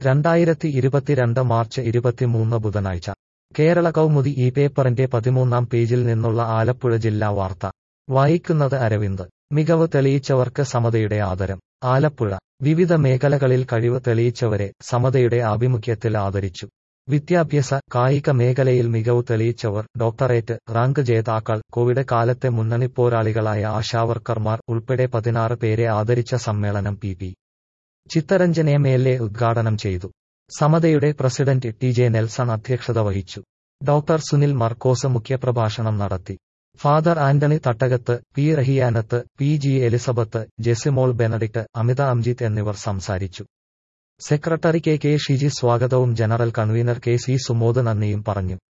രണ്ടായിരത്തി ഇരുപത്തിരണ്ട് മാർച്ച് ഇരുപത്തിമൂന്ന് ബുധനാഴ്ച കേരള കൗമുദി ഈ പേപ്പറിന്റെ പതിമൂന്നാം പേജിൽ നിന്നുള്ള ആലപ്പുഴ ജില്ലാ വാർത്ത വായിക്കുന്നത് അരവിന്ദ് മികവ് തെളിയിച്ചവർക്ക് സമതയുടെ ആദരം ആലപ്പുഴ വിവിധ മേഖലകളിൽ കഴിവ് തെളിയിച്ചവരെ സമതയുടെ ആഭിമുഖ്യത്തിൽ ആദരിച്ചു വിദ്യാഭ്യാസ കായിക മേഖലയിൽ മികവ് തെളിയിച്ചവർ ഡോക്ടറേറ്റ് റാങ്ക് ജേതാക്കൾ കോവിഡ് കാലത്തെ മുന്നണിപ്പോരാളികളായ ആശാവർക്കർമാർ ഉൾപ്പെടെ പതിനാറ് പേരെ ആദരിച്ച സമ്മേളനം P P Chittaranjan M L A ഉദ്ഘാടനം ചെയ്തു സമതയുടെ പ്രസിഡന്റ് ടി ജെ നെൽസൺ അധ്യക്ഷത വഹിച്ചു ഡോക്ടർ സുനിൽ മർക്കോസ് മുഖ്യപ്രഭാഷണം നടത്തി father Antony Thattakath P Rahiyanath P G Elizabeth Jesimol Benedict Amitha Amjith എന്നിവർ സംസാരിച്ചു സെക്രട്ടറി കെ കെ ഷിജി സ്വാഗതവും general convener K C Sumod നന്ദിയും പറഞ്ഞു